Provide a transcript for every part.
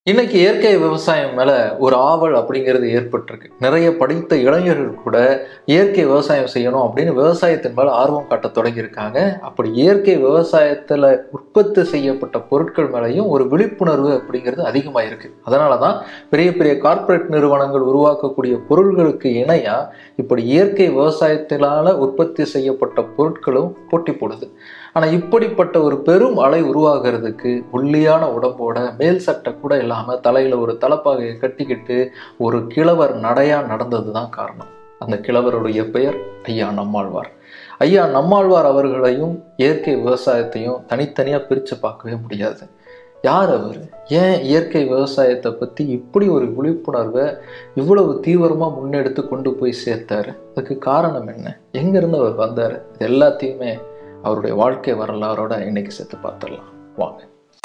இன்னைக்கு இயற்கை விவசாயம் மேல ஒரு ஆவல் அப்படிங்கிறது ஏற்பட்டிருக்கு நிறைய படித்த இளைஞர்கள் கூட இயற்கை விவசாயம் செய்யணும் அப்படின்னு விவசாயத்தின் மேல ஆர்வம் காட்ட தொடங்கியிருக்காங்க அப்படி இயற்கை விவசாயத்துல உற்பத்தி செய்யப்பட்ட பொருட்கள் மேலேயும் ஒரு விழிப்புணர்வு அப்படிங்கிறது அதிகமாக இருக்கு அதனால தான் பெரிய பெரிய கார்ப்பரேட் நிறுவனங்கள் உருவாக்கக்கூடிய பொருள்களுக்கு இணையா இப்படி இயற்கை விவசாயத்தினால உற்பத்தி செய்யப்பட்ட பொருட்களும் போட்டி போடுது ஆனா இப்படிப்பட்ட ஒரு பெரும் அலை உருவாகிறதுக்கு ஒல்லியான உடம்போட மேல் சட்டை கூட இல்லாம தலையில ஒரு தலைப்பாகையை கட்டிக்கிட்டு ஒரு கிழவர் நடையா நடந்தது தான் காரணம் அந்த கிழவருடைய பெயர் ஐயா நம்மாழ்வார் ஐயா நம்மாழ்வார் அவர்களையும் இயற்கை விவசாயத்தையும் தனித்தனியா பிரிச்சு பார்க்கவே முடியாது யார் அவர் ஏன் இயற்கை விவசாயத்தை பற்றி இப்படி ஒரு விழிப்புணர்வை இவ்வளவு தீவிரமாக முன்னெடுத்து கொண்டு போய் சேர்த்தாரு அதுக்கு காரணம் என்ன எங்கேருந்து அவர் வந்தார் இது எல்லாத்தையுமே அவருடைய வாழ்க்கை வரலாறோட இன்னைக்கு சேர்த்து பார்த்துடலாம் வாங்க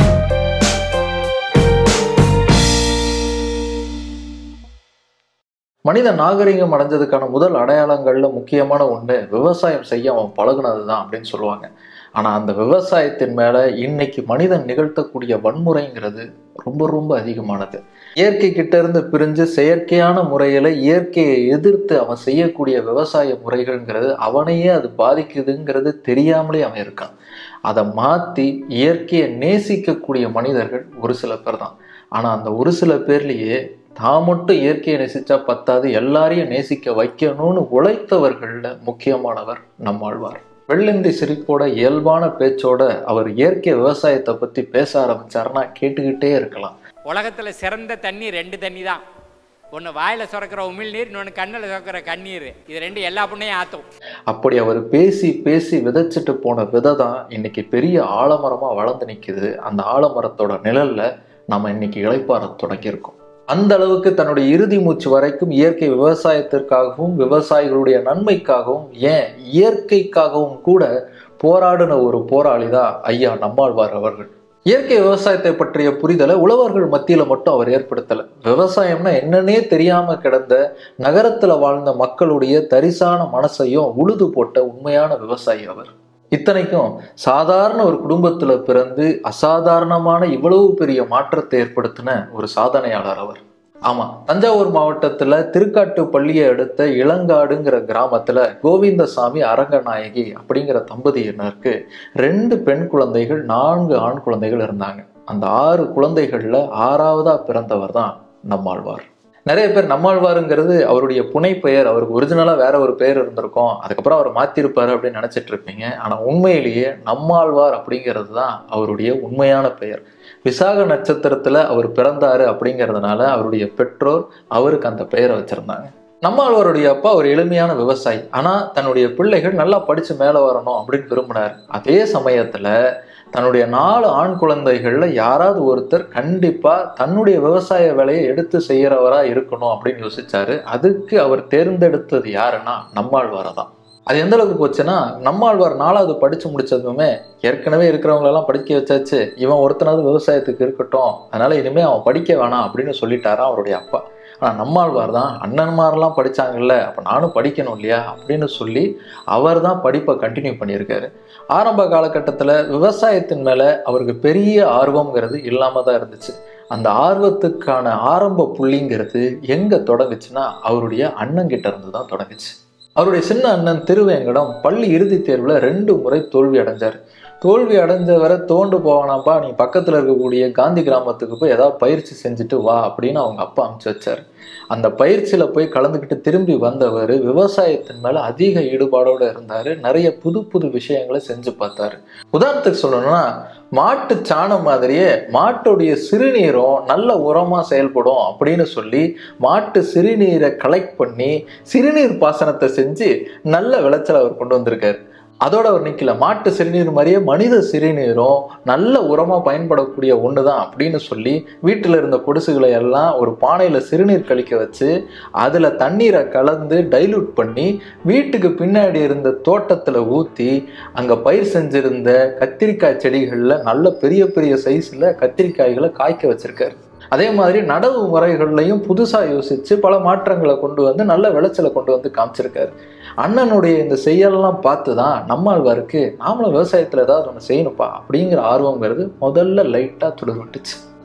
மனித நாகரிகம் அடைஞ்சதுக்கான முதல் அடையாளங்கள்ல முக்கியமான ஒன்று விவசாயம் செய்ய அவன் பழகுனது தான் அப்படின்னு சொல்லுவாங்க ஆனால் அந்த விவசாயத்தின் மேலே இன்னைக்கு மனிதன் நிகழ்த்தக்கூடிய வன்முறைங்கிறது ரொம்ப ரொம்ப அதிகமானது இயற்கை கிட்ட இருந்து பிரிஞ்சு செயற்கையான முறையில் இயற்கையை எதிர்த்து அவன் செய்யக்கூடிய விவசாய முறைகள்ங்கிறது அவனையே அது பாதிக்குதுங்கிறது தெரியாமலே அவன் இருக்கான் அதை மாற்றி இயற்கையை நேசிக்கக்கூடிய மனிதர்கள் ஒரு சில பேர் தான் ஆனால் அந்த ஒரு சில பேர்லேயே தான் மட்டும் இயற்கையை நேசிச்சா பத்தாது எல்லாரையும் நேசிக்க வைக்கணும்னு உழைத்தவர்களில் முக்கியமானவர் நம்மாழ்வார் வெள்ளந்தி சிரிப்போட இயல்பான பேச்சோட அவர் இயற்கை விவசாயத்தை பற்றி பேச ஆரம்பிச்சாருன்னா கேட்டுக்கிட்டே இருக்கலாம் உலகத்தில் சிறந்த தண்ணி ரெண்டு தண்ணி தான் ஒன்று வாயில் சுரக்கிற உமிழ்நீர் இன்னொன்று கண்ணில் சுரக்கிற கண்ணீர் இது ரெண்டு எல்லா புண்ணையும் ஆற்றும் அப்படி அவர் பேசி பேசி விதைச்சிட்டு போன விதை தான் இன்னைக்கு பெரிய ஆலமரமாக வளர்ந்து நிற்குது அந்த ஆலமரத்தோட நிழல்ல நம்ம இன்னைக்கு இளைப்பாற தொடங்கியிருக்கோம் அந்த அளவுக்கு தன்னுடைய இறுதி மூச்சு வரைக்கும் இயற்கை விவசாயத்திற்காகவும் விவசாயிகளுடைய நன்மைக்காகவும் ஏன் இயற்கைக்காகவும் கூட போராடின ஒரு போராளி தான் ஐயா நம்மாழ்வார் அவர்கள் இயற்கை விவசாயத்தை பற்றிய புரிதலை உழவர்கள் மத்தியில மட்டும் அவர் ஏற்படுத்தல விவசாயம்னா என்னன்னே தெரியாம கிடந்த நகரத்துல வாழ்ந்த மக்களுடைய தரிசான மனசையும் உழுது போட்ட உண்மையான விவசாயி அவர் இத்தனைக்கும் சாதாரண ஒரு குடும்பத்துல பிறந்து அசாதாரணமான இவ்வளவு பெரிய மாற்றத்தை ஏற்படுத்தின ஒரு சாதனையாளர் அவர் ஆமா தஞ்சாவூர் மாவட்டத்துல திருக்காட்டு பள்ளியை அடுத்த இளங்காடுங்கிற கிராமத்துல கோவிந்தசாமி அரங்கநாயகி அப்படிங்கிற தம்பதியினருக்கு ரெண்டு பெண் குழந்தைகள் நான்கு ஆண் குழந்தைகள் இருந்தாங்க அந்த ஆறு குழந்தைகள்ல ஆறாவதா பிறந்தவர் தான் நம்மாழ்வார் நிறைய பேர் நம்மாழ்வாருங்கிறது அவருடைய புனை பெயர் அவருக்கு ஒரிஜினலாக வேற ஒரு பெயர் இருந்திருக்கும் அதுக்கப்புறம் அவர் மாற்றிருப்பாரு அப்படின்னு நினச்சிட்டு இருப்பீங்க ஆனால் உண்மையிலேயே நம்மாழ்வார் அப்படிங்கிறது தான் அவருடைய உண்மையான பெயர் விசாக நட்சத்திரத்தில் அவர் பிறந்தாரு அப்படிங்கிறதுனால அவருடைய பெற்றோர் அவருக்கு அந்த பெயரை வச்சுருந்தாங்க நம்மாழ்வாருடைய அப்பா ஒரு எளிமையான விவசாயி ஆனால் தன்னுடைய பிள்ளைகள் நல்லா படித்து மேலே வரணும் அப்படின்னு விரும்பினார் அதே சமயத்தில் தன்னுடைய நாலு ஆண் குழந்தைகளில் யாராவது ஒருத்தர் கண்டிப்பாக தன்னுடைய விவசாய வேலையை எடுத்து செய்கிறவரா இருக்கணும் அப்படின்னு யோசிச்சாரு அதுக்கு அவர் தேர்ந்தெடுத்தது யாருன்னா நம்மாழ்வாரை தான் அது எந்த அளவுக்கு போச்சுன்னா நம்மாழ்வார் நாலாவது படிச்சு முடிச்சதுமே ஏற்கனவே இருக்கிறவங்களெல்லாம் படிக்க வச்சாச்சு இவன் ஒருத்தனாவது விவசாயத்துக்கு இருக்கட்டும் அதனால இனிமே அவன் படிக்க வேணாம் அப்படின்னு சொல்லிட்டாராம் அவருடைய அப்பா ஆனால் நம்மாழ்வார் தான் அண்ணன்மாரெல்லாம் படித்தாங்கல்ல அப்போ நானும் படிக்கணும் இல்லையா அப்படின்னு சொல்லி அவர் தான் படிப்பை கண்டினியூ பண்ணியிருக்காரு ஆரம்ப காலகட்டத்தில் விவசாயத்தின் மேலே அவருக்கு பெரிய ஆர்வம்ங்கிறது இல்லாமல் தான் இருந்துச்சு அந்த ஆர்வத்துக்கான ஆரம்ப புள்ளிங்கிறது எங்கே தொடங்குச்சுன்னா அவருடைய அண்ணங்கிட்ட இருந்து தான் தொடங்குச்சு அவருடைய சின்ன அண்ணன் திருவேங்கடம் பள்ளி இறுதித் தேர்வில் ரெண்டு முறை தோல்வி அடைஞ்சார் தோல்வி அடைஞ்சவரை தோண்டு போவானாப்பா நீ பக்கத்தில் இருக்கக்கூடிய காந்தி கிராமத்துக்கு போய் ஏதாவது பயிற்சி செஞ்சுட்டு வா அப்படின்னு அவங்க அப்பா அனுப்பிச்சு வச்சார் அந்த பயிற்சியில் போய் கலந்துக்கிட்டு திரும்பி வந்தவர் விவசாயத்தின் மேலே அதிக ஈடுபாடோடு இருந்தார் நிறைய புது புது விஷயங்களை செஞ்சு பார்த்தாரு உதாரணத்துக்கு சொல்லணும்னா மாட்டு சாணம் மாதிரியே மாட்டுடைய சிறுநீரும் நல்ல உரமாக செயல்படும் அப்படின்னு சொல்லி மாட்டு சிறுநீரை கலெக்ட் பண்ணி சிறுநீர் பாசனத்தை செஞ்சு நல்ல விளைச்சல் அவர் கொண்டு வந்திருக்காரு அதோட அவர் நிற்கல மாட்டு சிறுநீர் மாதிரியே மனித சிறுநீரும் நல்ல உரமாக பயன்படக்கூடிய ஒன்று தான் அப்படின்னு சொல்லி வீட்டில் இருந்த கொடிசுகளை எல்லாம் ஒரு பானையில் சிறுநீர் கழிக்க வச்சு அதில் தண்ணீரை கலந்து டைலூட் பண்ணி வீட்டுக்கு பின்னாடி இருந்த தோட்டத்தில் ஊற்றி அங்கே பயிர் செஞ்சிருந்த கத்திரிக்காய் செடிகளில் நல்ல பெரிய பெரிய சைஸில் கத்திரிக்காய்களை காய்க்க வச்சிருக்காரு அதே மாதிரி நடவு முறைகள்லையும் புதுசாக யோசித்து பல மாற்றங்களை கொண்டு வந்து நல்ல விளைச்சலை கொண்டு வந்து காமிச்சிருக்காரு அண்ணனுடைய இந்த செயலெல்லாம் பார்த்து தான் நம்மாழ்வாருக்கு நாமளும் விவசாயத்தில் ஏதாவது ஒன்று செய்யணுப்பா அப்படிங்கிற ஆர்வங்கிறது முதல்ல லைட்டாக துளிர் விட்டுச்சு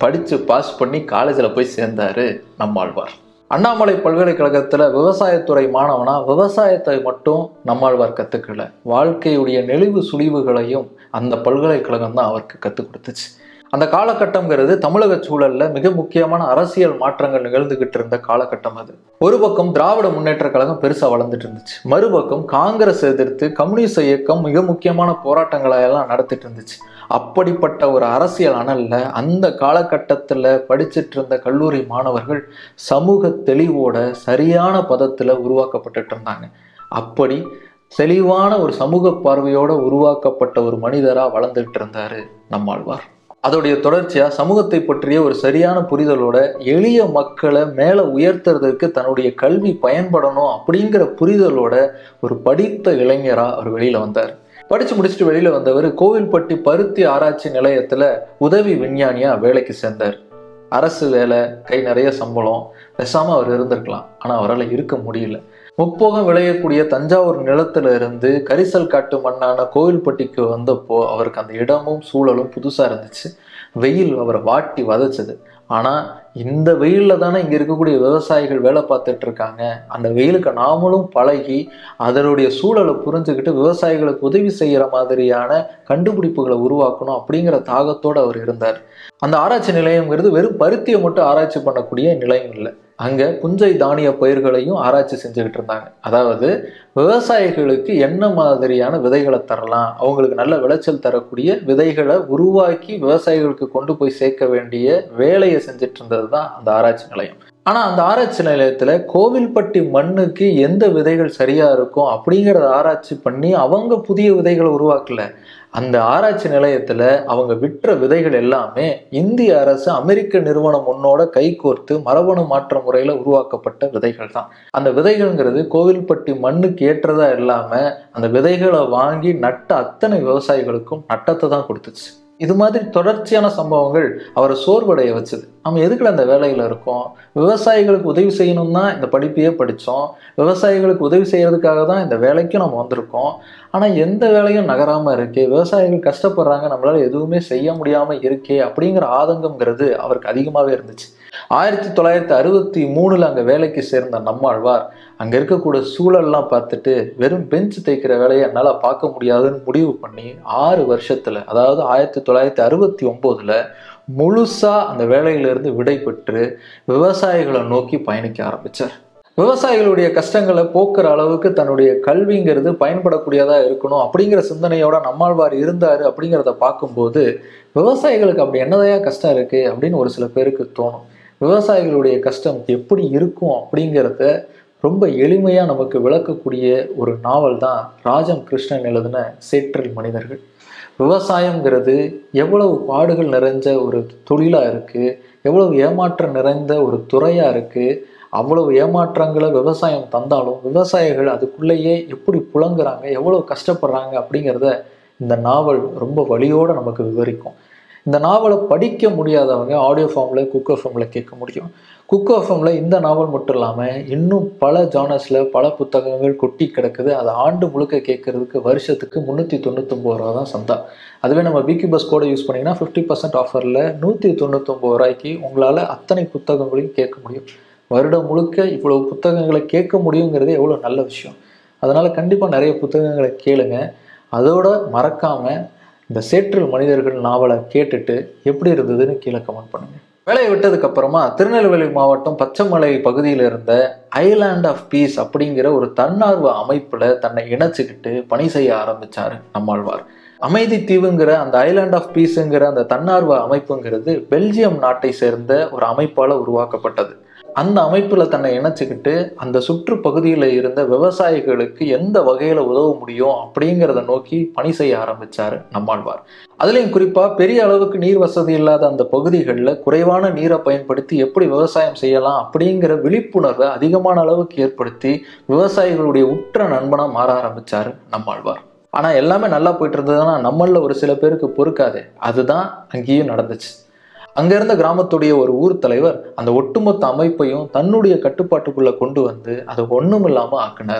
படித்து பாஸ் பண்ணி காலேஜில் போய் சேர்ந்தாரு நம்மாழ்வார் அண்ணாமலை பல்கலைக்கழகத்தில் விவசாயத்துறை மாணவனா விவசாயத்தை மட்டும் நம்மாழ்வார் கற்றுக்கல வாழ்க்கையுடைய நெளிவு சுழிவுகளையும் அந்த பல்கலைக்கழகம் தான் அவருக்கு கற்றுக் கொடுத்துச்சு அந்த காலகட்டம்ங்கிறது தமிழக சூழல்ல மிக முக்கியமான அரசியல் மாற்றங்கள் நிகழ்ந்துகிட்டு இருந்த காலகட்டம் அது ஒரு பக்கம் திராவிட முன்னேற்ற கழகம் பெருசா வளர்ந்துட்டு இருந்துச்சு மறுபக்கம் காங்கிரஸ் எதிர்த்து கம்யூனிஸ்ட் இயக்கம் மிக முக்கியமான போராட்டங்களை எல்லாம் நடத்திட்டு இருந்துச்சு அப்படிப்பட்ட ஒரு அரசியல் அனல்ல அந்த காலகட்டத்தில் படிச்சிட்டு இருந்த கல்லூரி மாணவர்கள் சமூக தெளிவோட சரியான பதத்தில் உருவாக்கப்பட்டுட்டு இருந்தாங்க அப்படி தெளிவான ஒரு சமூக பார்வையோட உருவாக்கப்பட்ட ஒரு மனிதரா வளர்ந்துட்டு இருந்தாரு நம்மாழ்வார் அதோடைய தொடர்ச்சியா சமூகத்தை பற்றிய ஒரு சரியான புரிதலோட எளிய மக்களை மேல உயர்த்துறதுக்கு தன்னுடைய கல்வி பயன்படணும் அப்படிங்கிற புரிதலோட ஒரு படித்த இளைஞரா அவர் வெளியில வந்தார் படிச்சு முடிச்சுட்டு வெளியில வந்தவர் கோவில்பட்டி பருத்தி ஆராய்ச்சி நிலையத்துல உதவி விஞ்ஞானியா வேலைக்கு சேர்ந்தார் அரசு வேலை கை நிறைய சம்பளம் பேசாம அவர் இருந்திருக்கலாம் ஆனா அவரால் இருக்க முடியல முப்போகம் விளையக்கூடிய தஞ்சாவூர் நிலத்துல இருந்து கரிசல் காட்டு மண்ணான கோவில்பட்டிக்கு வந்தப்போ அவருக்கு அந்த இடமும் சூழலும் புதுசா இருந்துச்சு வெயில் அவரை வாட்டி வதச்சது ஆனா இந்த வெயில்ல தானே இங்க இருக்கக்கூடிய விவசாயிகள் வேலை பார்த்துட்டு இருக்காங்க அந்த வெயிலுக்கு நாமளும் பழகி அதனுடைய சூழலை புரிஞ்சுக்கிட்டு விவசாயிகளுக்கு உதவி செய்யற மாதிரியான கண்டுபிடிப்புகளை உருவாக்கணும் அப்படிங்கிற தாகத்தோட அவர் இருந்தார் அந்த ஆராய்ச்சி நிலையம்ங்கிறது வெறும் பருத்தியை மட்டும் ஆராய்ச்சி பண்ணக்கூடிய நிலையம் இல்லை அங்க புஞ்சை தானிய பயிர்களையும் ஆராய்ச்சி செஞ்சுக்கிட்டு இருந்தாங்க அதாவது விவசாயிகளுக்கு என்ன மாதிரியான விதைகளை தரலாம் அவங்களுக்கு நல்ல விளைச்சல் தரக்கூடிய விதைகளை உருவாக்கி விவசாயிகளுக்கு கொண்டு போய் சேர்க்க வேண்டிய வேலையை செஞ்சுட்டு இருந்தது தான் அந்த ஆராய்ச்சி நிலையம் ஆனா அந்த ஆராய்ச்சி நிலையத்துல கோவில்பட்டி மண்ணுக்கு எந்த விதைகள் சரியா இருக்கும் அப்படிங்கறத ஆராய்ச்சி பண்ணி அவங்க புதிய விதைகளை உருவாக்கல அந்த ஆராய்ச்சி நிலையத்துல அவங்க விற்ற விதைகள் எல்லாமே இந்திய அரசு அமெரிக்க நிறுவனம் ஒன்னோட கைகோர்த்து மரபணு மாற்ற முறையில உருவாக்கப்பட்ட விதைகள் தான் அந்த விதைகள்ங்கிறது கோவில்பட்டி மண்ணுக்கு ஏற்றதா இல்லாம அந்த விதைகளை வாங்கி நட்ட அத்தனை விவசாயிகளுக்கும் நட்டத்தை தான் கொடுத்துச்சு இது மாதிரி தொடர்ச்சியான சம்பவங்கள் அவரை சோர்வடைய வச்சுது நம்ம எதுக்குள்ள அந்த வேலையில இருக்கோம் விவசாயிகளுக்கு உதவி செய்யணும் தான் இந்த படிப்பையே படித்தோம் விவசாயிகளுக்கு உதவி செய்யறதுக்காக தான் இந்த வேலைக்கும் நம்ம வந்திருக்கோம் ஆனால் எந்த வேலையும் நகராம இருக்கே விவசாயிகள் கஷ்டப்படுறாங்க நம்மளால எதுவுமே செய்ய முடியாம இருக்கே அப்படிங்கிற ஆதங்கம்ங்கிறது அவருக்கு அதிகமாகவே இருந்துச்சு ஆயிரத்தி தொள்ளாயிரத்தி அறுபத்தி மூணுல அங்கே வேலைக்கு சேர்ந்த நம்மாழ்வார் அங்கே இருக்கக்கூடிய சூழல்லாம் பார்த்துட்டு வெறும் பெஞ்ச் தைக்கிற வேலையை என்னால் பார்க்க முடியாதுன்னு முடிவு பண்ணி ஆறு வருஷத்துல அதாவது ஆயிரத்தி தொள்ளாயிரத்தி அறுபத்தி ஒம்போதுல முழுசா அந்த வேலையிலிருந்து விடை பெற்று விவசாயிகளை நோக்கி பயணிக்க ஆரம்பிச்சார் விவசாயிகளுடைய கஷ்டங்களை போக்குற அளவுக்கு தன்னுடைய கல்விங்கிறது பயன்படக்கூடியதா இருக்கணும் அப்படிங்கிற சிந்தனையோட நம்மாழ்வார் இருந்தாரு அப்படிங்கிறத பார்க்கும்போது விவசாயிகளுக்கு அப்படி என்னதையா கஷ்டம் இருக்கு அப்படின்னு ஒரு சில பேருக்கு தோணும் விவசாயிகளுடைய கஷ்டம் எப்படி இருக்கும் அப்படிங்கிறத ரொம்ப எளிமையாக நமக்கு விளக்கக்கூடிய ஒரு நாவல் தான் ராஜம் கிருஷ்ணன் எழுதின சேற்றல் மனிதர்கள் விவசாயம்ங்கிறது எவ்வளவு பாடுகள் நிறைஞ்ச ஒரு தொழிலாக இருக்குது எவ்வளவு ஏமாற்றம் நிறைந்த ஒரு துறையாக இருக்குது அவ்வளவு ஏமாற்றங்களை விவசாயம் தந்தாலும் விவசாயிகள் அதுக்குள்ளேயே எப்படி புழங்குறாங்க எவ்வளவு கஷ்டப்படுறாங்க அப்படிங்கிறத இந்த நாவல் ரொம்ப வழியோடு நமக்கு விவரிக்கும் இந்த நாவலை படிக்க முடியாதவங்க ஆடியோ ஃபார்மில் குக்கர் ஃபார்மில் கேட்க முடியும் குக்கர் ஃபார்மில் இந்த நாவல் மட்டும் இல்லாமல் இன்னும் பல ஜானர்ஸில் பல புத்தகங்கள் கொட்டி கிடக்குது அதை ஆண்டு முழுக்க கேட்கறதுக்கு வருஷத்துக்கு முந்நூற்றி தொண்ணூத்தொம்பது ரூபா தான் சந்தா அதுவே நம்ம பிகி பஸ் கோடை யூஸ் பண்ணிங்கன்னா ஃபிஃப்டி பர்சன்ட் ஆஃபரில் நூற்றி தொண்ணூத்தொம்பது ரூபாய்க்கு உங்களால் அத்தனை புத்தகங்களையும் கேட்க முடியும் வருடம் முழுக்க இவ்வளவு புத்தகங்களை கேட்க முடியுங்கிறது எவ்வளோ நல்ல விஷயம் அதனால் கண்டிப்பாக நிறைய புத்தகங்களை கேளுங்க அதோட மறக்காமல் இந்த சேற்றில் மனிதர்கள் நாவலை கேட்டுட்டு எப்படி இருந்ததுன்னு கீழே கமெண்ட் பண்ணுங்க வேலையை விட்டதுக்கு அப்புறமா திருநெல்வேலி மாவட்டம் பச்சைமலை பகுதியில் இருந்த ஐலாண்ட் ஆஃப் பீஸ் அப்படிங்கிற ஒரு தன்னார்வ அமைப்புல தன்னை இணைச்சுக்கிட்டு பணி செய்ய ஆரம்பிச்சாரு நம்மாழ்வார் அமைதி தீவுங்கிற அந்த ஐலாண்ட் ஆஃப் பீஸுங்கிற அந்த தன்னார்வ அமைப்புங்கிறது பெல்ஜியம் நாட்டை சேர்ந்த ஒரு அமைப்பால உருவாக்கப்பட்டது அந்த அமைப்புல தன்னை இணைச்சுக்கிட்டு அந்த சுற்று பகுதியில் இருந்த விவசாயிகளுக்கு எந்த வகையில உதவ முடியும் அப்படிங்கிறத நோக்கி பணி செய்ய ஆரம்பிச்சாரு நம்மாழ்வார் அதுலேயும் குறிப்பா பெரிய அளவுக்கு நீர் வசதி இல்லாத அந்த பகுதிகளில் குறைவான நீரை பயன்படுத்தி எப்படி விவசாயம் செய்யலாம் அப்படிங்கிற விழிப்புணர்வை அதிகமான அளவுக்கு ஏற்படுத்தி விவசாயிகளுடைய உற்ற நண்பனா மாற ஆரம்பிச்சாரு நம்மாழ்வார் ஆனா எல்லாமே நல்லா போயிட்டு இருந்ததுன்னா நம்மள ஒரு சில பேருக்கு பொறுக்காதே அதுதான் அங்கேயும் நடந்துச்சு அங்க இருந்த கிராமத்துடைய ஒரு ஊர் தலைவர் அந்த ஒட்டுமொத்த அமைப்பையும் தன்னுடைய கட்டுப்பாட்டுக்குள்ள கொண்டு வந்து அதை ஒண்ணும் இல்லாம ஆக்குனாரு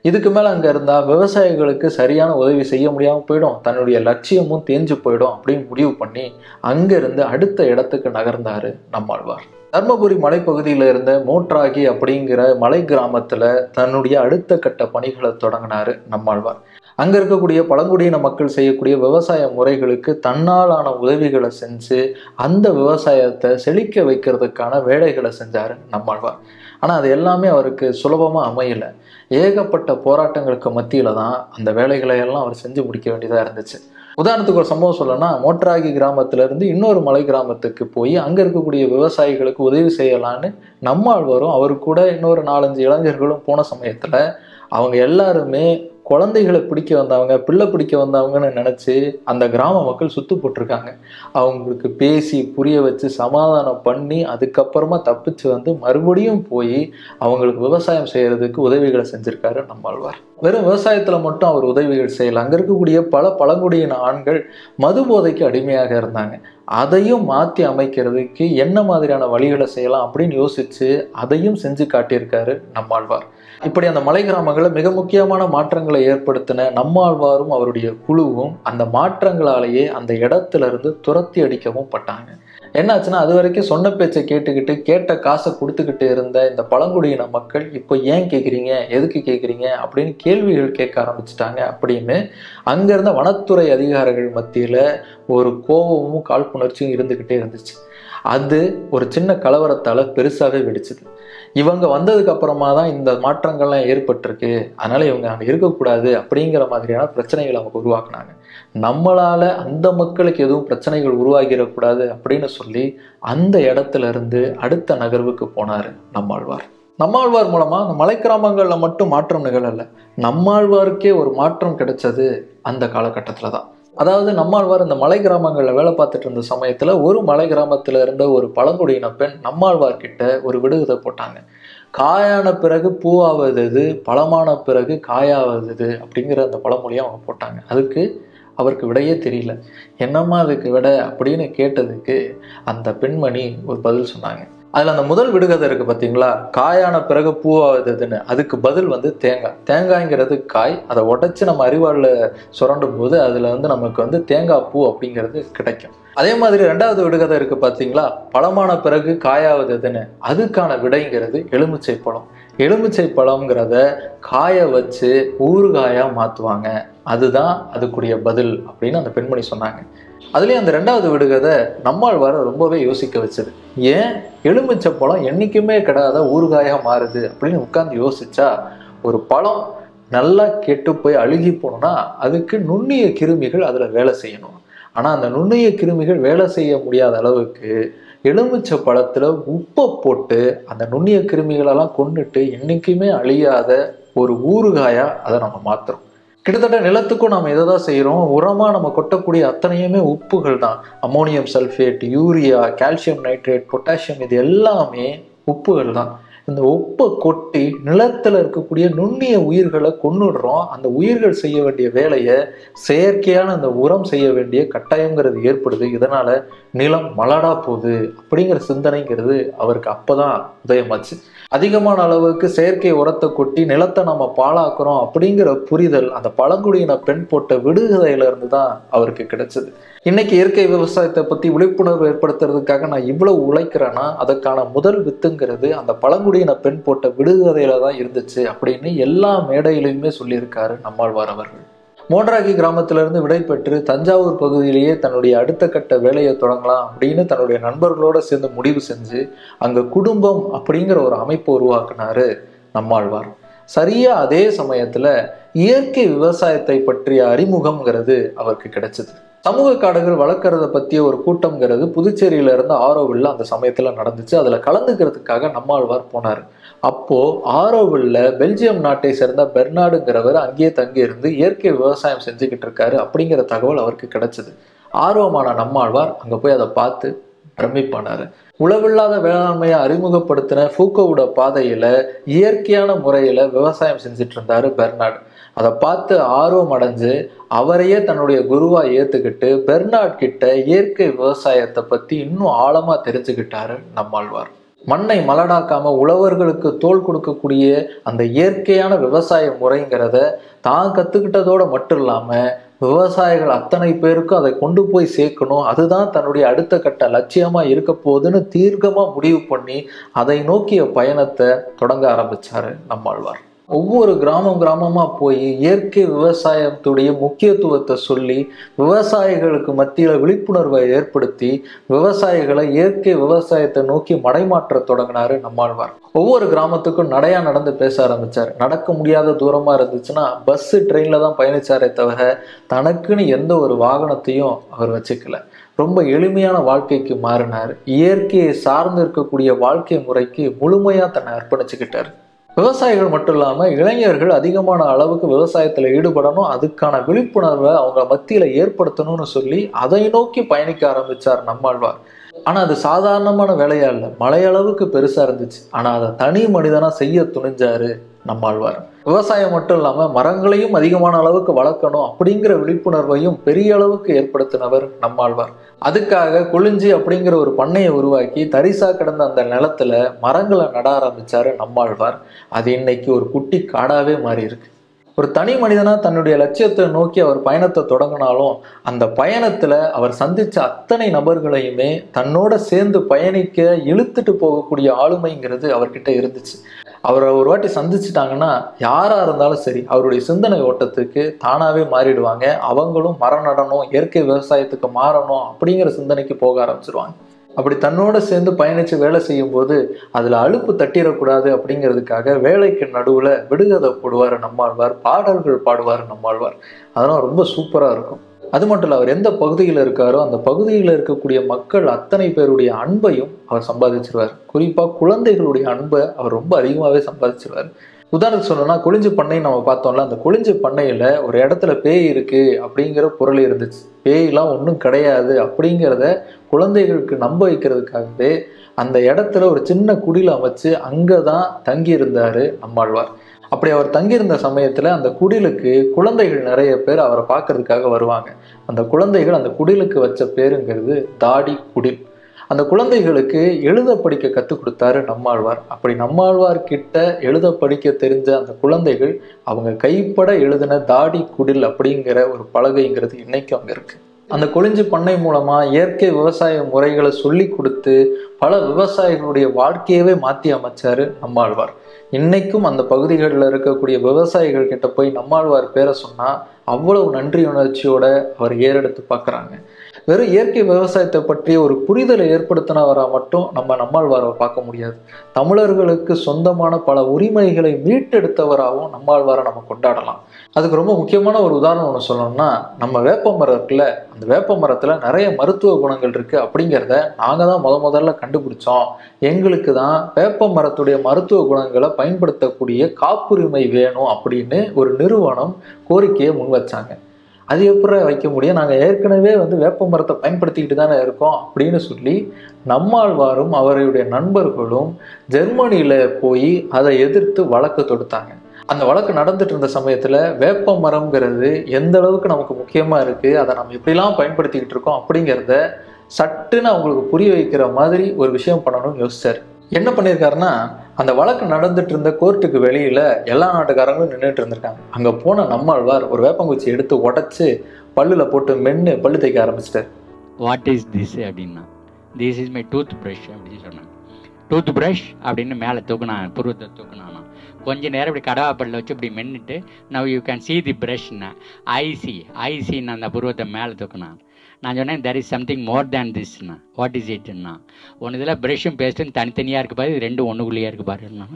இதுக்கு மேல அங்க இருந்தா விவசாயிகளுக்கு சரியான உதவி செய்ய முடியாம போயிடும் தன்னுடைய லட்சியமும் தேஞ்சு போயிடும் அப்படின்னு முடிவு பண்ணி அங்க இருந்து அடுத்த இடத்துக்கு நகர்ந்தாரு நம்மாழ்வார் தர்மபுரி மலைப்பகுதியில இருந்த மோட்ராகி அப்படிங்கிற மலை கிராமத்துல தன்னுடைய அடுத்த கட்ட பணிகளை தொடங்கினாரு நம்மாழ்வார் அங்க இருக்கக்கூடிய பழங்குடியின மக்கள் செய்யக்கூடிய விவசாய முறைகளுக்கு தன்னாலான உதவிகளை செஞ்சு அந்த விவசாயத்தை செழிக்க வைக்கிறதுக்கான வேலைகளை செஞ்சாரு நம்மாழ்வார் ஆனா அது எல்லாமே அவருக்கு சுலபமா அமையல ஏகப்பட்ட போராட்டங்களுக்கு மத்தியில தான் அந்த வேலைகளை எல்லாம் அவர் செஞ்சு முடிக்க வேண்டியதா இருந்துச்சு உதாரணத்துக்கு ஒரு சம்பவம் சொல்லணும்னா மோட்ராகி கிராமத்துல இருந்து இன்னொரு மலை கிராமத்துக்கு போய் அங்க இருக்கக்கூடிய விவசாயிகளுக்கு உதவி செய்யலான்னு நம்மாழ்வாரும் அவரு கூட இன்னொரு நாலஞ்சு இளைஞர்களும் போன சமயத்துல அவங்க எல்லாருமே குழந்தைகளை பிடிக்க வந்தவங்க பிள்ளை பிடிக்க வந்தவங்கன்னு நினச்சி அந்த கிராம மக்கள் சுத்து போட்டிருக்காங்க அவங்களுக்கு பேசி புரிய வச்சு சமாதானம் பண்ணி அதுக்கப்புறமா தப்பிச்சு வந்து மறுபடியும் போய் அவங்களுக்கு விவசாயம் செய்யறதுக்கு உதவிகளை செஞ்சிருக்காரு நம்மாழ்வார் வெறும் விவசாயத்துல மட்டும் அவர் உதவிகள் செய்யல அங்க இருக்கக்கூடிய பல பழங்குடியின ஆண்கள் மது போதைக்கு அடிமையாக இருந்தாங்க அதையும் மாற்றி அமைக்கிறதுக்கு என்ன மாதிரியான வழிகளை செய்யலாம் அப்படின்னு யோசிச்சு அதையும் செஞ்சு காட்டியிருக்காரு நம்மாழ்வார் இப்படி அந்த மலை கிராமங்களில் மிக முக்கியமான மாற்றங்களை ஏற்படுத்தின நம்மாழ்வாரும் அவருடைய குழுவும் அந்த மாற்றங்களாலேயே அந்த இடத்துல இருந்து துரத்தி அடிக்கவும் பட்டாங்க என்னாச்சுன்னா அது வரைக்கும் சொன்ன பேச்சை கேட்டுக்கிட்டு கேட்ட காசை கொடுத்துக்கிட்டு இருந்த இந்த பழங்குடியின மக்கள் இப்போ ஏன் கேட்குறீங்க எதுக்கு கேட்குறீங்க அப்படின்னு கேள்விகள் கேட்க ஆரம்பிச்சிட்டாங்க அப்படின்னு அங்கேருந்த வனத்துறை அதிகாரிகள் மத்தியில் ஒரு கோபமும் காழ்ப்புணர்ச்சியும் இருந்துக்கிட்டே இருந்துச்சு அது ஒரு சின்ன கலவரத்தால் பெருசாகவே வெடிச்சுது இவங்க வந்ததுக்கு அப்புறமா தான் இந்த மாற்றங்கள்லாம் ஏற்பட்டிருக்கு அதனால இவங்க அங்கே இருக்கக்கூடாது அப்படிங்கிற மாதிரியான பிரச்சனைகளை அவங்க உருவாக்குனாங்க நம்மளால அந்த மக்களுக்கு எதுவும் பிரச்சனைகள் உருவாகிடக்கூடாது அப்படின்னு சொல்லி அந்த இடத்துல இருந்து அடுத்த நகர்வுக்கு போனாரு நம்மாழ்வார் நம்மாழ்வார் மூலமா அந்த மலை கிராமங்கள்ல மட்டும் மாற்றம் நிகழல நம்மாழ்வாருக்கே ஒரு மாற்றம் கிடைச்சது அந்த காலகட்டத்துல தான் அதாவது நம்மாழ்வார் இந்த மலை கிராமங்களில் வேலை பார்த்துட்டு இருந்த சமயத்தில் ஒரு மலை கிராமத்தில் இருந்த ஒரு பழங்குடியின பெண் நம்மாழ்வார் கிட்ட ஒரு விடுகதை போட்டாங்க காயான பிறகு பூவாவது பழமான பிறகு காயாவது அப்படிங்கிற அந்த பழமொழியை அவங்க போட்டாங்க அதுக்கு அவருக்கு விடையே தெரியல என்னம்மா அதுக்கு விட அப்படின்னு கேட்டதுக்கு அந்த பெண்மணி ஒரு பதில் சொன்னாங்க அதில் அந்த முதல் விடுகதை இருக்குது பார்த்தீங்களா காயான பிறகு பூவாகுதுன்னு அதுக்கு பதில் வந்து தேங்காய் தேங்காய்ங்கிறது காய் அதை உடச்சி நம்ம அறிவாளில் சுரண்டும் போது அதில் வந்து நமக்கு வந்து தேங்காய் பூ அப்படிங்கிறது கிடைக்கும் அதே மாதிரி ரெண்டாவது விடுகதை இருக்குது பார்த்தீங்களா பழமான பிறகு காயாவதுன்னு அதுக்கான விடைங்கிறது எலுமிச்சை பழம் எலுமிச்சை பழம்ங்கிறத காய வச்சு ஊறுகாயாக மாற்றுவாங்க அதுதான் அதுக்குரிய பதில் அப்படின்னு அந்த பெண்மணி சொன்னாங்க அதுலேயும் அந்த ரெண்டாவது விடுகதை நம்மாழ்வார ரொம்பவே யோசிக்க வச்சது ஏன் எலுமிச்சை பழம் என்றைக்குமே கிடாத ஊறுகாயாக மாறுது அப்படின்னு உட்காந்து யோசிச்சா ஒரு பழம் நல்லா கெட்டு போய் அழுகி போகணும்னா அதுக்கு நுண்ணிய கிருமிகள் அதில் வேலை செய்யணும் ஆனால் அந்த நுண்ணிய கிருமிகள் வேலை செய்ய முடியாத அளவுக்கு எலுமிச்சை பழத்தில் உப்பை போட்டு அந்த நுண்ணிய கிருமிகளெல்லாம் கொண்டுட்டு என்றைக்குமே அழியாத ஒரு ஊறுகாயாக அதை நம்ம மாற்றுறோம் கிட்டத்தட்ட நிலத்துக்கும் நம்ம இதை தான் செய்கிறோம் உரமாக நம்ம கொட்டக்கூடிய அத்தனையுமே உப்புகள் தான் ammonium sulphate urea calcium nitrate potassium இது எல்லாமே உப்புகள் தான் இந்த உப்பை கொட்டி நிலத்தில் இருக்கக்கூடிய நுண்ணிய உயிர்களை கொண்டுடுறோம் அந்த உயிர்கள் செய்ய வேண்டிய வேலையை செயற்கையான அந்த உரம் செய்ய வேண்டிய கட்டாயங்கிறது ஏற்படுது இதனால நிலம் மலடா போகுது அப்படிங்கிற சிந்தனைங்கிறது அவருக்கு அப்போதான் உதயமாச்சு அதிகமான அளவுக்கு செயற்கை உரத்தை கொட்டி நிலத்தை நம்ம பாழாக்குறோம் அப்படிங்கிற புரிதல் அந்த பழங்குடியின பெண் போட்ட விடுகதையில இருந்து தான் அவருக்கு கிடைச்சது இன்னைக்கு இயற்கை விவசாயத்தை பத்தி விழிப்புணர்வு ஏற்படுத்துறதுக்காக நான் இவ்வளவு உழைக்கிறேன்னா அதற்கான முதல் வித்துங்கிறது அந்த பழங்குடியின பெண் போட்ட விடுகதையில தான் இருந்துச்சு அப்படின்னு எல்லா மேடையிலையுமே சொல்லியிருக்காரு நம்மாழ்வார் அவர்கள் மோட்ராகி கிராமத்திலிருந்து விடை பெற்று தஞ்சாவூர் பகுதியிலேயே தன்னுடைய அடுத்த கட்ட வேலையை தொடங்கலாம் அப்படின்னு தன்னுடைய நண்பர்களோட சேர்ந்து முடிவு செஞ்சு அங்க குடும்பம் அப்படிங்கிற ஒரு அமைப்பு உருவாக்குனாரு நம்மாழ்வார் சரியா அதே சமயத்துல இயற்கை விவசாயத்தை பற்றிய அறிமுகம்ங்கிறது அவருக்கு கிடைச்சது சமூக காடுகள் வளர்க்கறத பற்றிய ஒரு கூட்டம்ங்கிறது புதுச்சேரியில இருந்து ஆரோவில்ல அந்த சமயத்துல நடந்துச்சு அதுல கலந்துக்கிறதுக்காக நம்மாழ்வார் போனார் அப்போ ஆரோவில்ல பெல்ஜியம் நாட்டை சேர்ந்த பெர்னாடுங்கிறவர் அங்கேயே தங்கி இருந்து இயற்கை விவசாயம் செஞ்சுக்கிட்டு இருக்காரு அப்படிங்கிற தகவல் அவருக்கு கிடைச்சது ஆர்வமான நம்மாழ்வார் அங்க போய் அதை பார்த்து பிரமிப்பானாரு உளவில்லாத வேளாண்மையை அறிமுகப்படுத்தின ஃபூக்கோவோட பாதையில இயற்கையான முறையில விவசாயம் செஞ்சுட்டு இருந்தாரு பெர்னாட் அதை பார்த்து ஆர்வம் அடைஞ்சு அவரையே தன்னுடைய குருவா ஏத்துக்கிட்டு பெர்னாட் கிட்ட இயற்கை விவசாயத்தை பத்தி இன்னும் ஆழமா தெரிஞ்சுக்கிட்டாரு நம்மாழ்வார் மண்ணை மலடாக்காம உழவர்களுக்கு தோல் கொடுக்கக்கூடிய அந்த இயற்கையான விவசாய முறைங்கிறத தான் கத்துக்கிட்டதோட மட்டும் இல்லாம விவசாயிகள் அத்தனை பேருக்கும் அதை கொண்டு போய் சேர்க்கணும் அதுதான் தன்னுடைய அடுத்த கட்ட லட்சியமா இருக்க போகுதுன்னு தீர்க்கமா முடிவு பண்ணி அதை நோக்கிய பயணத்தை தொடங்க ஆரம்பிச்சாரு நம்மாழ்வார் ஒவ்வொரு கிராமம் கிராமமா போய் இயற்கை விவசாயத்துடைய முக்கியத்துவத்தை சொல்லி விவசாயிகளுக்கு மத்தியில விழிப்புணர்வை ஏற்படுத்தி விவசாயிகளை இயற்கை விவசாயத்தை நோக்கி மடைமாற்ற தொடங்கினாரு நம்மாழ்வார் ஒவ்வொரு கிராமத்துக்கும் நடையா நடந்து பேச ஆரம்பிச்சார் நடக்க முடியாத தூரமா இருந்துச்சுன்னா பஸ் ட்ரெயின்ல தான் பயணிச்சாரே தவிர தனக்குன்னு எந்த ஒரு வாகனத்தையும் அவர் வச்சுக்கல ரொம்ப எளிமையான வாழ்க்கைக்கு மாறினார் இயற்கையை சார்ந்து இருக்கக்கூடிய வாழ்க்கை முறைக்கு முழுமையா தன்னை அர்ப்பணிச்சுக்கிட்டார் விவசாயிகள் மட்டும் இல்லாமல் இளைஞர்கள் அதிகமான அளவுக்கு விவசாயத்தில் ஈடுபடணும் அதுக்கான விழிப்புணர்வை அவங்க மத்தியில் ஏற்படுத்தணும்னு சொல்லி அதை நோக்கி பயணிக்க ஆரம்பிச்சார் நம்மாழ்வார் ஆனால் அது சாதாரணமான வேலையா இல்லை மலையளவுக்கு பெருசாக இருந்துச்சு ஆனால் அதை தனி மனிதனாக செய்ய துணிஞ்சாரு நம்மாழ்வார் விவசாயம் மட்டும் இல்லாமல் மரங்களையும் அதிகமான அளவுக்கு வளர்க்கணும் அப்படிங்கிற விழிப்புணர்வையும் பெரிய அளவுக்கு ஏற்படுத்தினவர் நம்மாழ்வார் அதுக்காக கொளிஞ்சி அப்படிங்கிற ஒரு பண்ணையை உருவாக்கி தரிசா கிடந்த அந்த நிலத்துல மரங்களை நட ஆரம்பிச்சாரு நம்மாழ்வார் அது இன்னைக்கு ஒரு குட்டி காடாவே மாறி இருக்கு ஒரு தனி மனிதனா தன்னுடைய லட்சியத்தை நோக்கி அவர் பயணத்தை தொடங்கினாலும் அந்த பயணத்துல அவர் சந்திச்ச அத்தனை நபர்களையுமே தன்னோட சேர்ந்து பயணிக்க இழுத்துட்டு போகக்கூடிய ஆளுமைங்கிறது அவர்கிட்ட இருந்துச்சு அவரை ஒரு வாட்டி சந்திச்சிட்டாங்கன்னா யாரா இருந்தாலும் சரி அவருடைய சிந்தனை ஓட்டத்துக்கு தானாவே மாறிடுவாங்க அவங்களும் மரம் நடணும் இயற்கை விவசாயத்துக்கு மாறணும் அப்படிங்கிற சிந்தனைக்கு போக ஆரம்பிச்சிருவாங்க அப்படி தன்னோட சேர்ந்து பயணிச்சு வேலை செய்யும் போது அதுல அலுப்பு தட்டிடக்கூடாது அப்படிங்கிறதுக்காக வேலைக்கு நடுவுல விடுகதை போடுவார் நம்மாழ்வார் பாடல்கள் பாடுவார் நம்மாழ்வார் அதெல்லாம் ரொம்ப சூப்பரா இருக்கும் அது மட்டும் இல்லை அவர் எந்த பகுதியில் இருக்காரோ அந்த பகுதியில் இருக்கக்கூடிய மக்கள் அத்தனை பேருடைய அன்பையும் அவர் சம்பாதிச்சிருவார் குறிப்பாக குழந்தைகளுடைய அன்பை அவர் ரொம்ப அதிகமாகவே சம்பாதிச்சிருவார் உதாரணத்துக்கு சொல்லணும்னா கொளிஞ்சு பண்ணை நம்ம பார்த்தோம்ல அந்த கொளிஞ்சு பண்ணையில் ஒரு இடத்துல பேய் இருக்கு அப்படிங்கிற பொருள் இருந்துச்சு பேய்லாம் ஒன்றும் கிடையாது அப்படிங்கிறத குழந்தைகளுக்கு நம்ப வைக்கிறதுக்காகவே அந்த இடத்துல ஒரு சின்ன குடில் அமைச்சு அங்கே தான் தங்கி இருந்தாரு நம்மாழ்வார் அப்படி அவர் தங்கியிருந்த சமயத்துல அந்த குடிலுக்கு குழந்தைகள் நிறைய பேர் அவரை பார்க்கறதுக்காக வருவாங்க அந்த குழந்தைகள் அந்த குடிலுக்கு வச்ச பேருங்கிறது தாடி குடில் அந்த குழந்தைகளுக்கு எழுத படிக்க கற்றுக் கொடுத்தாரு நம்மாழ்வார் அப்படி நம்மாழ்வார் கிட்ட எழுத படிக்க தெரிஞ்ச அந்த குழந்தைகள் அவங்க கைப்பட எழுதின தாடி குடில் அப்படிங்கிற ஒரு பலகைங்கிறது இன்னைக்கும் அங்க இருக்கு அந்த கொளிஞ்சு பண்ணை மூலமா இயற்கை விவசாய முறைகளை சொல்லி கொடுத்து பல விவசாயிகளுடைய வாழ்க்கையவே மாற்றி அமைச்சாரு நம்மாழ்வார் இன்னைக்கும் அந்த பகுதிகளில் இருக்கக்கூடிய விவசாயிகள் கிட்ட போய் நம்மாழ்வார் பேரை சொன்னா அவ்வளவு நன்றி உணர்ச்சியோட அவர் ஏறெடுத்து பார்க்குறாங்க வெறும் இயற்கை விவசாயத்தை பற்றிய ஒரு புரிதலை ஏற்படுத்தினவராக மட்டும் நம்ம நம்மாழ்வாரை பார்க்க முடியாது தமிழர்களுக்கு சொந்தமான பல உரிமைகளை மீட்டெடுத்தவராகவும் நம்மாழ்வாரை நம்ம கொண்டாடலாம் அதுக்கு ரொம்ப முக்கியமான ஒரு உதாரணம் ஒன்று சொல்லணும்னா நம்ம வேப்ப மரம் இருக்குல்ல அந்த வேப்ப மரத்தில் நிறைய மருத்துவ குணங்கள் இருக்குது அப்படிங்கிறத நாங்கள் தான் முத முதல்ல கண்டுபிடிச்சோம் எங்களுக்கு தான் வேப்ப மரத்துடைய மருத்துவ குணங்களை பயன்படுத்தக்கூடிய காப்புரிமை வேணும் அப்படின்னு ஒரு நிறுவனம் கோரிக்கையை முன் வச்சாங்க அது எப்படி வைக்க முடியும் நாங்கள் ஏற்கனவே வந்து வேப்ப மரத்தை பயன்படுத்திக்கிட்டு தானே இருக்கோம் அப்படின்னு சொல்லி நம்மாழ்வாரும் அவருடைய நண்பர்களும் ஜெர்மனியில் போய் அதை எதிர்த்து வழக்கு தொடுத்தாங்க அந்த வழக்கு நடந்துட்டு இருந்த சமயத்தில் வேப்ப மரம்ங்கிறது எந்த அளவுக்கு நமக்கு முக்கியமாக இருக்குது அதை நம்ம எப்படிலாம் பயன்படுத்திக்கிட்டு இருக்கோம் அப்படிங்கிறத சட்டுன்னு அவங்களுக்கு புரிய வைக்கிற மாதிரி ஒரு விஷயம் பண்ணணும்னு யோசிச்சார் என்ன பண்ணியிருக்காருன்னா அந்த வழக்கு நடந்துட்டு இருந்த கோர்ட்டுக்கு வெளியில எல்லா நாட்டுக்காரங்களும் நின்றுட்டு இருந்திருக்காங்க அங்க போன நம்மாழ்வார் ஒரு வேப்பங்குச்சி எடுத்து உடைச்சு பல்லுல போட்டு மென்னு பல்லு தைக்க ஆரம்பிச்சிட்டார் வாட் இஸ் திஸ் அப்படின்னா this is my toothbrush அப்படின்னு சொன்னாங்க டூத் ப்ரஷ் அப்படின்னு மேலே தூக்குனான் புருவத்தை தூக்குனானா கொஞ்ச நேரம் இப்படி கடவாப்பல்ல வச்சு இப்படி மென்னுட்டு now you can see the ப்ரஷ்னா ஐசி ஐசின்னு அந்த புருவத்தை மேலே தூக்குனான் நான் சொன்னேன் there is something more than திஸ்னா வாட் இஸ் இட்னா ஒன்று இதில் ப்ரஷ்ஷும் பேஸ்ட்டும் தனித்தனியாக இருக்கு பாரு இது ரெண்டும் ஒன்றுக்குள்ளேயே இருக்கு பாருன்னா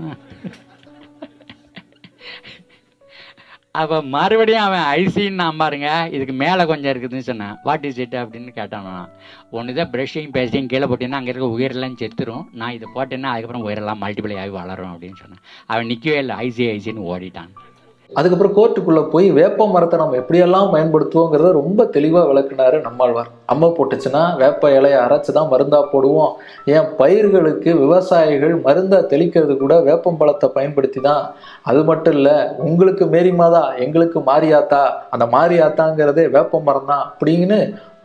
அப்போ மறுபடியும் அவன் ஐசின்னு நான் பாருங்க இதுக்கு மேலே கொஞ்சம் இருக்குதுன்னு சொன்னேன் வாட் இஸ் இட் அப்படின்னு கேட்டான் நான் ஒன்று தான் ப்ரஷிங் பேஸ்டிங் கீழே போட்டீங்கன்னா அங்கே இருக்க உயிரெல்லாம் செத்துரும் நான் இதை போட்டேன்னா அதுக்கப்புறம் உயிரெல்லாம் மல்டிப்ளை ஆகி வளரும் அப்படின்னு சொன்னேன் அவன் நிற்கவே இல்லை ஐசி ஐசின்னு ஓடிட்டான் அதுக்கப்புறம் கோர்ட்டுக்குள்ள போய் வேப்ப மரத்தை நம்ம எப்படியெல்லாம் பயன்படுத்துவோங்கிறத ரொம்ப தெளிவா விளக்குனாரு நம்மாழ்வார் அம்மை போட்டுச்சுன்னா வேப்ப இலையை அரைச்சு தான் மருந்தா போடுவோம் ஏன் பயிர்களுக்கு விவசாயிகள் மருந்தா தெளிக்கிறது கூட வேப்பம்பழத்தை பயன்படுத்தி தான் அது மட்டும் இல்ல உங்களுக்கு மேரிமாதா எங்களுக்கு மாரியாத்தா அந்த மாரியாத்தாங்கிறதே வேப்ப மரம் தான் அப்படின்னு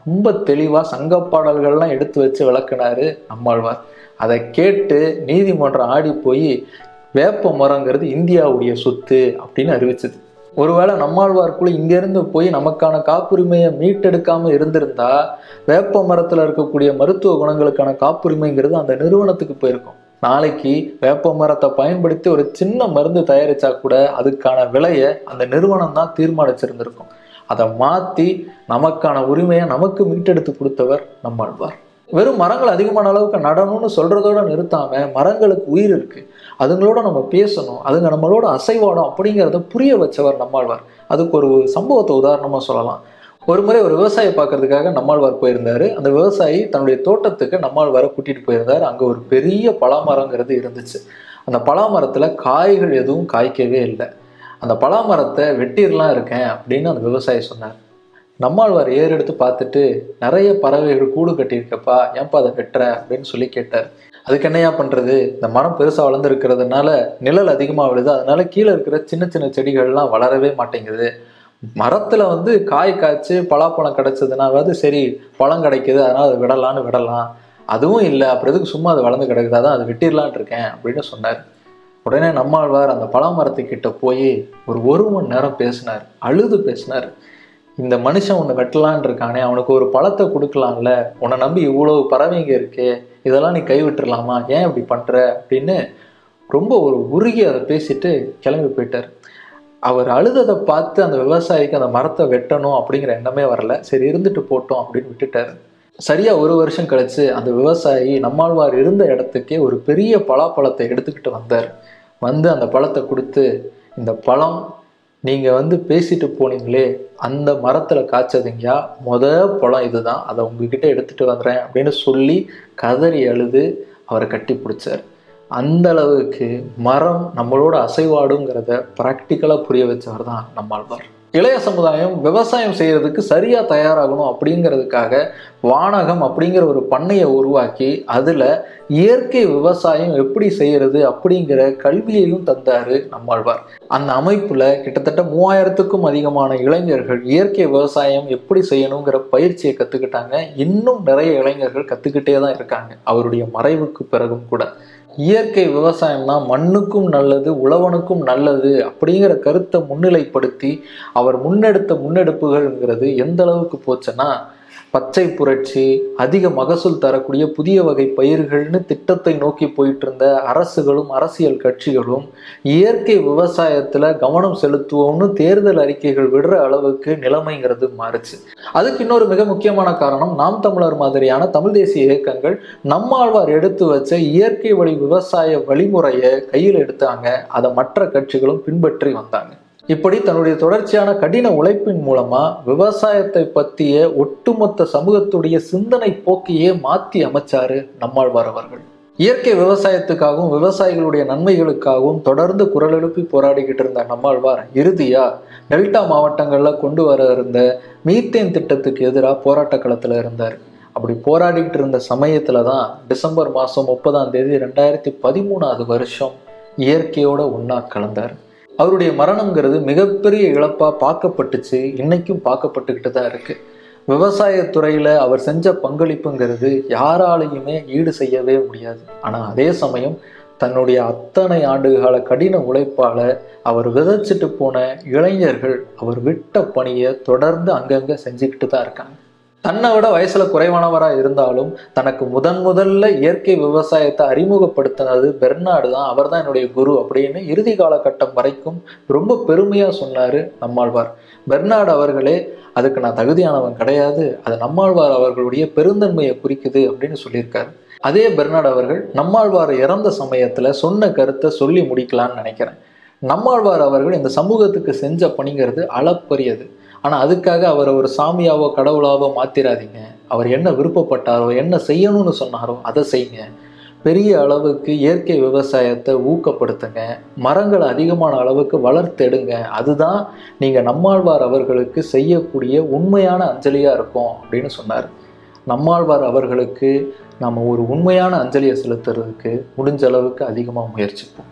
ரொம்ப தெளிவாக சங்க பாடல்கள்லாம் எடுத்து வச்சு விளக்குனாரு நம்மாழ்வார் அதை கேட்டு நீதிமன்றம் ஆடி போய் வேப்ப மரங்கிறது இந்தியாவுடைய சொத்து அப்படின்னு அறிவிச்சது ஒருவேளை நம்மாழ்வார்க்குள்ள இங்கேருந்து போய் நமக்கான காப்புரிமையை மீட்டெடுக்காம இருந்திருந்தா வேப்ப மரத்தில் இருக்கக்கூடிய மருத்துவ குணங்களுக்கான காப்புரிமைங்கிறது அந்த நிறுவனத்துக்கு போயிருக்கும் நாளைக்கு வேப்ப மரத்தை பயன்படுத்தி ஒரு சின்ன மருந்து தயாரிச்சா கூட அதுக்கான விலையை அந்த நிறுவனம் தான் தீர்மானிச்சிருந்திருக்கும் அதை மாற்றி நமக்கான உரிமையை நமக்கு மீட்டெடுத்து கொடுத்தவர் நம்மாழ்வார் வெறும் மரங்கள் அதிகமான அளவுக்கு நடணும்னு சொல்றதோட நிறுத்தாம மரங்களுக்கு உயிர் இருக்கு அதுங்களோட நம்ம பேசணும் அதுங்க நம்மளோட அசைவாடும் அப்படிங்கிறத புரிய வச்சவர் நம்மாழ்வார் அதுக்கு ஒரு சம்பவத்தை உதாரணமா சொல்லலாம் ஒரு முறை ஒரு விவசாயி பார்க்கறதுக்காக நம்மாழ்வார் போயிருந்தாரு அந்த விவசாயி தன்னுடைய தோட்டத்துக்கு நம்மாழ்வாரை கூட்டிட்டு போயிருந்தார் அங்க ஒரு பெரிய பலாமரங்கிறது இருந்துச்சு அந்த பலாமரத்துல காய்கள் எதுவும் காய்க்கவே இல்லை அந்த பலாமரத்தை வெட்டிடலாம் இருக்கேன் அப்படின்னு அந்த விவசாயி சொன்னார் நம்மாழ்வார் ஏர் எடுத்து பார்த்துட்டு நிறைய பறவைகள் கூடு கட்டியிருக்கப்பா ஏன்பா அதை வெட்டுற அப்படின்னு சொல்லி கேட்டார் அதுக்கு என்னையா பண்றது இந்த மரம் பெருசா வளர்ந்துருக்கிறதுனால நிழல் அதிகமாக விழுது அதனால கீழே இருக்கிற சின்ன சின்ன செடிகள்லாம் வளரவே மாட்டேங்குது மரத்துல வந்து காய் காய்ச்சி பலாப்பழம் கிடைச்சதுனாவது சரி பழம் கிடைக்குது அதனால அதை விடலான்னு விடலாம் அதுவும் இல்லை அப்புறம் எதுக்கு சும்மா அது வளர்ந்து கிடக்குது அதான் அதை வெட்டிடலான் இருக்கேன் அப்படின்னு சொன்னார் உடனே நம்மாழ்வார் அந்த பலாமரத்துக்கிட்ட போய் ஒரு ஒரு மணி நேரம் பேசினார் அழுது பேசினார் இந்த மனுஷன் உன்னை வெட்டலான் இருக்கானே அவனுக்கு ஒரு பழத்தை கொடுக்கலாம்ல உன்னை நம்பி இவ்வளவு பறவைங்க இருக்கே இதெல்லாம் நீ கைவிட்டுறலாமா ஏன் இப்படி பண்ற அப்படின்னு ரொம்ப ஒரு உருகி அதை பேசிட்டு கிளம்பி போயிட்டார் அவர் அழுததை பார்த்து அந்த விவசாயிக்கு அந்த மரத்தை வெட்டணும் அப்படிங்கிற எண்ணமே வரல சரி இருந்துட்டு போட்டோம் அப்படின்னு விட்டுட்டாரு சரியா ஒரு வருஷம் கழிச்சு அந்த விவசாயி நம்மாழ்வார் இருந்த இடத்துக்கே ஒரு பெரிய பலாப்பழத்தை எடுத்துக்கிட்டு வந்தார் வந்து அந்த பழத்தை கொடுத்து இந்த பழம் நீங்க வந்து பேசிட்டு போனீங்களே அந்த மரத்துல காய்ச்சதுங்கயா முத பழம் இதுதான் அதை உங்ககிட்ட எடுத்துட்டு வந்துறேன் அப்படின்னு சொல்லி கதறி அழுது அவரை கட்டி பிடிச்சார் அந்த அளவுக்கு மரம் நம்மளோட அசைவாடுங்கிறத ப்ராக்டிக்கலா புரிய வச்சவர் தான் நம்மாழ்வார் இளைய சமுதாயம் விவசாயம் செய்யறதுக்கு சரியா தயாராகணும் அப்படிங்கிறதுக்காக வானகம் அப்படிங்கிற ஒரு பண்ணையை உருவாக்கி அதுல இயற்கை விவசாயம் எப்படி செய்யறது அப்படிங்கிற கல்வியையும் தந்தாரு நம்மாழ்வார் அந்த அமைப்புல கிட்டத்தட்ட மூவாயிரத்துக்கும் அதிகமான இளைஞர்கள் இயற்கை விவசாயம் எப்படி செய்யணுங்கிற பயிற்சியை கத்துக்கிட்டாங்க இன்னும் நிறைய இளைஞர்கள் கத்துக்கிட்டே தான் இருக்காங்க அவருடைய மறைவுக்கு பிறகும் கூட இயற்கை விவசாயம்னா மண்ணுக்கும் நல்லது உழவனுக்கும் நல்லது அப்படிங்கிற கருத்தை முன்னிலைப்படுத்தி அவர் முன்னெடுத்த முன்னெடுப்புகள்ங்கிறது எந்த அளவுக்கு போச்சுன்னா பச்சை புரட்சி அதிக மகசூல் தரக்கூடிய புதிய வகை பயிர்கள்னு திட்டத்தை நோக்கி போயிட்டு இருந்த அரசுகளும் அரசியல் கட்சிகளும் இயற்கை விவசாயத்துல கவனம் செலுத்துவோம்னு தேர்தல் அறிக்கைகள் விடுற அளவுக்கு நிலைமைங்கிறது மாறுச்சு அதுக்கு இன்னொரு மிக முக்கியமான காரணம் நாம் தமிழர் மாதிரியான தமிழ் தேசிய இயக்கங்கள் நம்மாழ்வார் எடுத்து வச்ச இயற்கை வழி விவசாய வழிமுறையை கையில் எடுத்தாங்க அதை மற்ற கட்சிகளும் பின்பற்றி வந்தாங்க இப்படி தன்னுடைய தொடர்ச்சியான கடின உழைப்பின் மூலமா விவசாயத்தை பற்றிய ஒட்டுமொத்த சமூகத்துடைய சிந்தனை போக்கையே மாற்றி அமைச்சாரு நம்மாழ்வார் அவர்கள் இயற்கை விவசாயத்துக்காகவும் விவசாயிகளுடைய நன்மைகளுக்காகவும் தொடர்ந்து குரல் எழுப்பி போராடிக்கிட்டு இருந்த நம்மாழ்வார் இறுதியா டெல்டா மாவட்டங்கள்ல கொண்டு வர இருந்த மீத்தேன் திட்டத்துக்கு எதிராக போராட்ட களத்துல இருந்தார் அப்படி போராடிக்கிட்டு இருந்த சமயத்துல தான் டிசம்பர் மாசம் முப்பதாம் தேதி ரெண்டாயிரத்தி பதிமூணாவது வருஷம் இயற்கையோட ஒன்னா கலந்தார் அவருடைய மரணம்ங்கிறது மிகப்பெரிய இழப்பா பார்க்கப்பட்டுச்சு இன்னைக்கும் பார்க்கப்பட்டுக்கிட்டு தான் இருக்கு விவசாயத்துறையில அவர் செஞ்ச பங்களிப்புங்கிறது யாராலையுமே ஈடு செய்யவே முடியாது ஆனா அதே சமயம் தன்னுடைய அத்தனை ஆண்டுகால கடின உழைப்பால அவர் விதைச்சிட்டு போன இளைஞர்கள் அவர் விட்ட பணியை தொடர்ந்து அங்கங்க செஞ்சுக்கிட்டு தான் இருக்காங்க தன்னை விட வயசுல குறைவானவரா இருந்தாலும் தனக்கு முதன் முதல்ல இயற்கை விவசாயத்தை அறிமுகப்படுத்தினது பெர்னாடு தான் அவர் தான் என்னுடைய குரு அப்படின்னு இறுதி காலகட்டம் வரைக்கும் ரொம்ப பெருமையா சொன்னாரு நம்மாழ்வார் பெர்னாடு அவர்களே அதுக்கு நான் தகுதியானவன் கிடையாது அது நம்மாழ்வார் அவர்களுடைய பெருந்தன்மையை குறிக்குது அப்படின்னு சொல்லியிருக்காரு அதே பெர்னாடு அவர்கள் நம்மாழ்வார் இறந்த சமயத்துல சொன்ன கருத்தை சொல்லி முடிக்கலான்னு நினைக்கிறேன் நம்மாழ்வார் அவர்கள் இந்த சமூகத்துக்கு செஞ்ச பணிங்கிறது அளப்பரியது ஆனா அதுக்காக அவரை ஒரு சாமியாவோ கடவுளாவோ மாத்திராதீங்க அவர் என்ன விருப்பப்பட்டாரோ என்ன செய்யணும்னு சொன்னாரோ அதை செய்யுங்க பெரிய அளவுக்கு இயற்கை விவசாயத்தை ஊக்கப்படுத்துங்க மரங்களை அதிகமான அளவுக்கு வளர்த்தெடுங்க அதுதான் நீங்க நம்மாழ்வார் அவர்களுக்கு செய்யக்கூடிய உண்மையான அஞ்சலியா இருக்கும் அப்படின்னு சொன்னார் நம்மாழ்வார் அவர்களுக்கு நம்ம ஒரு உண்மையான அஞ்சலியை செலுத்துறதுக்கு முடிஞ்ச அளவுக்கு அதிகமாக முயற்சிப்போம்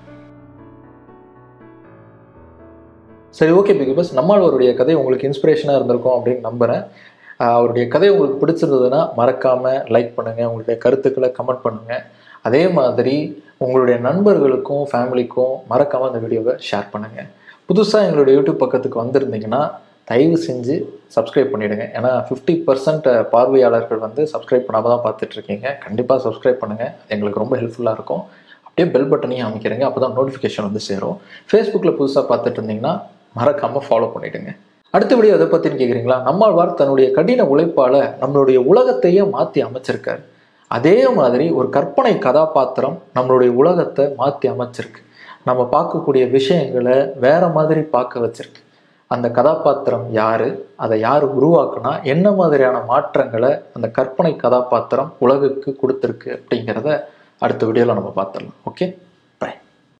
சரி ஓகே பிகாஸ் நம்மாழ்வாருடைய கதை உங்களுக்கு இன்ஸ்பிரேஷனாக இருந்திருக்கும் அப்படின்னு நம்புகிறேன் ஆஹ் அவருடைய கதை உங்களுக்கு பிடிச்சிருந்ததுன்னா மறக்காமல் லைக் பண்ணுங்கள் உங்களுடைய கருத்துக்களை கமெண்ட் பண்ணுங்கள் அதே மாதிரி உங்களுடைய நண்பர்களுக்கும் ஃபேமிலிக்கும் மறக்காமல் இந்த வீடியோவை ஷேர் பண்ணுங்கள் புதுசாக எங்களுடைய யூடியூப் பக்கத்துக்கு வந்திருந்தீங்கன்னா தயவு செஞ்சு சப்ஸ்கிரைப் பண்ணிவிடுங்க ஏன்னா ஃபிஃப்டி பர்சன்ட் பார்வையாளர்கள் வந்து சப்ஸ்கிரைப் பண்ணாமல் தான் பார்த்துட்ருக்கீங்க கண்டிப்பாக சப்ஸ்கிரைப் பண்ணுங்கள் எங்களுக்கு ரொம்ப ஹெல்ப்ஃபுல்லாக இருக்கும் அப்படியே பெல் பட்டனையும் அமைக்கிறீங்க அப்போ தான் நோட்டிஃபிகேஷன் வந்து சேரும் ஃபேஸ்புக்கில் புதுசாக பார்த்துட்டு இருந்தீங்கன்னா மறக்காமல் ஃபாலோ பண்ணிவிடுங்க அடுத்த வீடியோ எதை பற்றின்னு கேட்குறீங்களா நம்மாழ்வார் தன்னுடைய கடின உழைப்பால் நம்மளுடைய உலகத்தையே மாற்றி அமைச்சிருக்காரு அதே மாதிரி ஒரு கற்பனை கதாபாத்திரம் நம்மளுடைய உலகத்தை மாற்றி அமைச்சிருக்கு நம்ம பார்க்கக்கூடிய விஷயங்களை வேற மாதிரி பார்க்க வச்சிருக்கு அந்த கதாபாத்திரம் யாரு அதை யார் உருவாக்குனா என்ன மாதிரியான மாற்றங்களை அந்த கற்பனை கதாபாத்திரம் உலகுக்கு கொடுத்துருக்கு அப்படிங்கிறத அடுத்த வீடியோவில் நம்ம பார்த்துடலாம் ஓகே